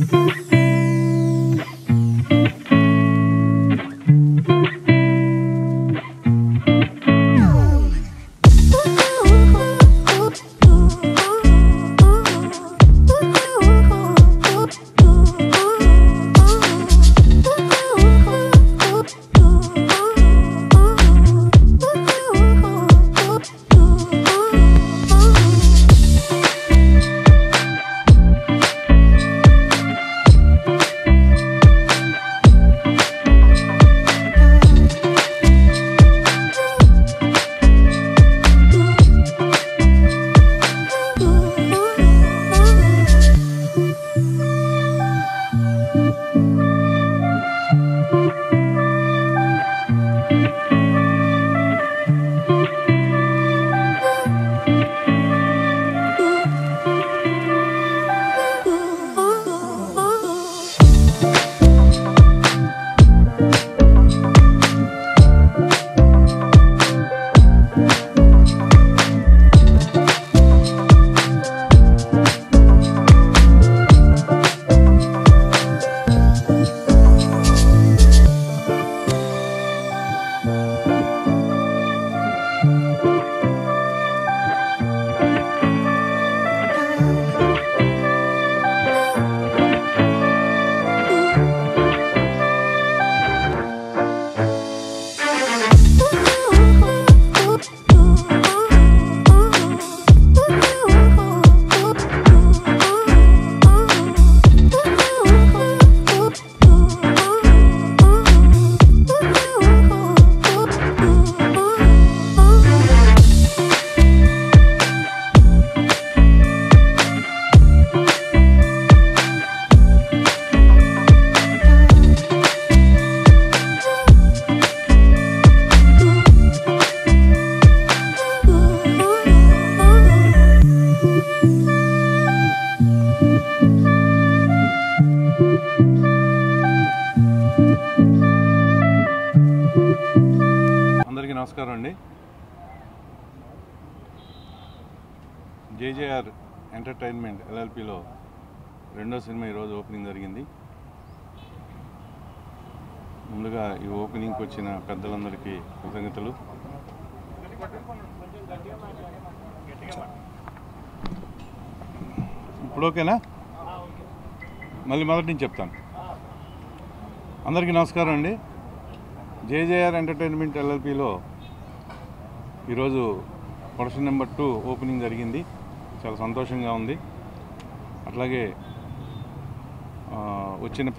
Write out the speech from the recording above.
అందరికీ నమస్కారం అండి జేజేఆర్ ఎంటర్టైన్మెంట్ ఎల్ఎల్పిలో రెండో సినిమా ఈరోజు ఓపెనింగ్ జరిగింది ముందుగా ఈ ఓపెనింగ్కి వచ్చిన పెద్దలందరికీ కృతజ్ఞతలు ఇప్పుడు ఓకేనా మళ్ళీ మొదటి నుంచి చెప్తాను అందరికీ నమస్కారం అండి జేజేఆర్ ఎంటర్టైన్మెంట్ ఎల్ఎల్పిలో ఈరోజు ప్రొడక్షన్ నెంబర్ టూ ఓపెనింగ్ జరిగింది చాలా సంతోషంగా ఉంది అట్లాగే ఆ, వచ్చిన